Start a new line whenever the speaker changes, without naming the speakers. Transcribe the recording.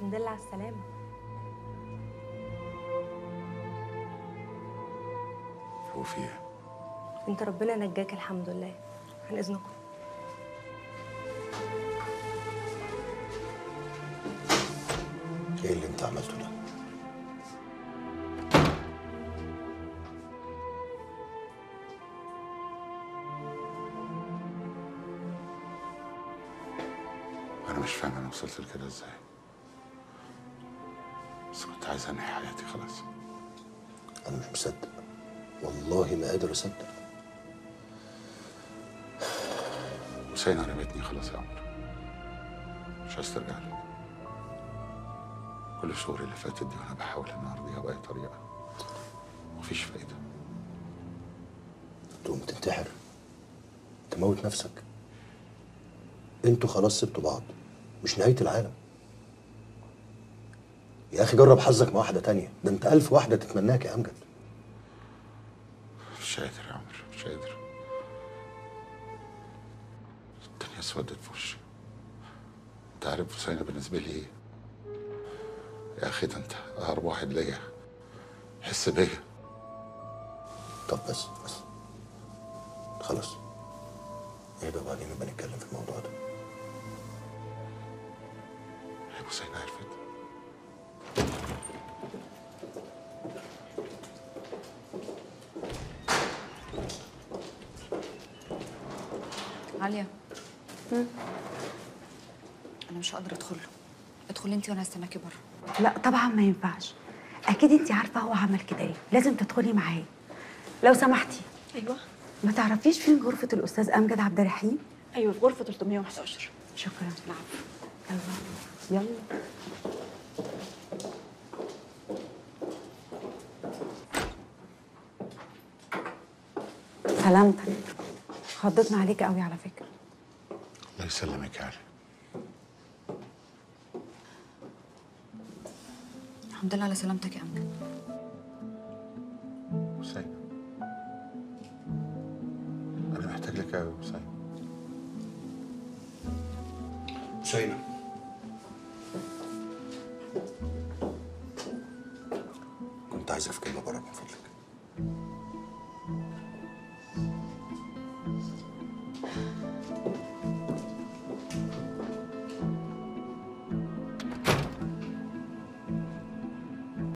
الحمد لله على السلامه
هو في ايه؟
انت ربنا نجاك الحمد لله عن اذنكم
ايه اللي انت عملته ده؟
انا مش فاهم انا وصلت لكده ازاي بس كنت عايز انهي حياتي خلاص
انا مش مصدق والله ما قادر اصدق
حسين رمتني خلاص يا عمر مش عايز ترجع لي كل الشهور اللي فاتت دي وانا بحاول ان ارضيها باي طريقه مفيش فايده
تقوم تنتحر تموت نفسك انتوا خلاص سبتوا بعض مش نهاية العالم يا اخي جرب حظك مع واحدة تانية ده انت ألف واحدة تتمناك يا امجد
مش قادر يا عمر مش قادر الدنيا اسودت في وشي انت عارف حسين بالنسبه لي ايه يا اخي ده انت اقرب واحد ليا حس بيا
طب بس بس خلاص يبقى بعدين نبقى نتكلم في الموضوع ده
يا حسين عرفت
عالية أنا مش هقدر أدخل له ادخلي أنت وأنا هستناكي بره
لا طبعا ما ينفعش اكيد انت عارفه هو عمل كده ايه لازم تدخلي معاه لو سمحتي
ايوه
ما تعرفيش فين غرفه الاستاذ امجد عبد الرحيم
ايوه في غرفه 311
شكرا
العفو
يلا يلا سلامتك خضتنا عليك قوي على فكره
الله يسلمك يا علي
الحمد لله على سلامتك يا أمجد
حسين انا محتاج لك قوي يا حسين
حسينة كنت عايزة في كلمة بره من فضلك